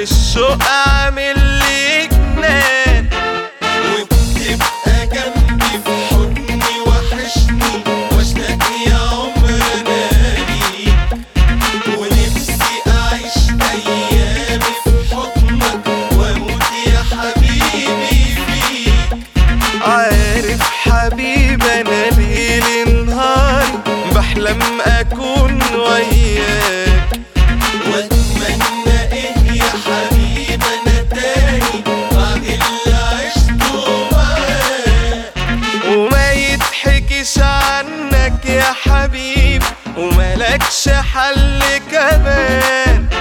الشوق عامل لي جنان وبتبقى جنبي في حضني وحشني واشتاق يا عمر اناني ونفسي اعيش ايامي في حضنك واموت يا حبيبي فيك عارف حبيب انا ليل نهاري بحلم اكون وياك واتمنى ايه يا حبيب انا تاني بعد اللي عشته معاك وما يتحكيش عنك يا حبيب وملكش حل كمان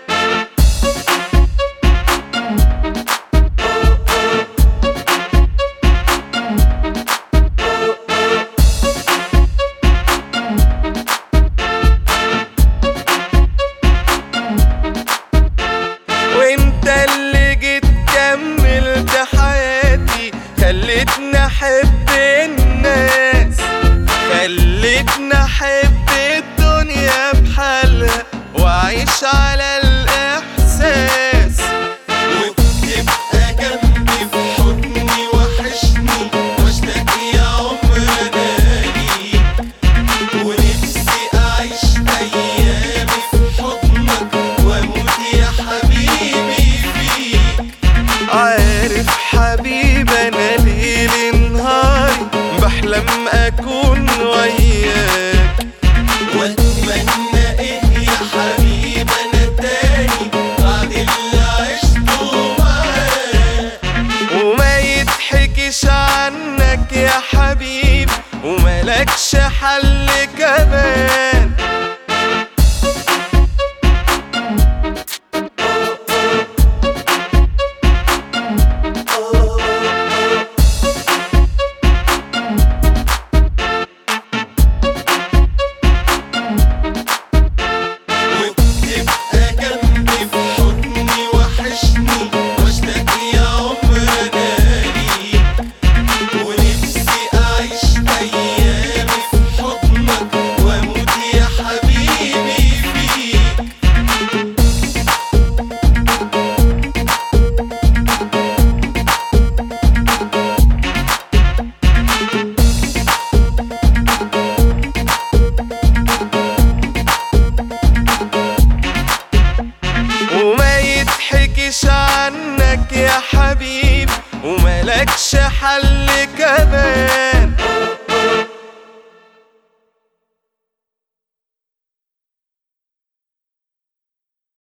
وانت اللي جيت كملت حياتي خلتني احب الناس خلتني احب الدنيا بحالها واعيش على الاحساس وبتبقى جنبي في حضني وحشني واشتاق يا عمر اناني ونفسي اعيش ايامي في حضنك واموت يا حبيبي فيك عارف حبيب انا ليل نهاري بحلم اكون وياك واتمنى ايه يا حبيب انا تاني بعد اللي عشته معاك وما يتحكيش عنك يا حبيب وملكش حل كمان وبتبقى جنبي في حضني وحشني واشتاق يا عمر اناني ونفسي اعيش ايامي في حضنك واموت يا حبيبي فيك وما يتحكيش عنك يا حبيب وملكش حل كمان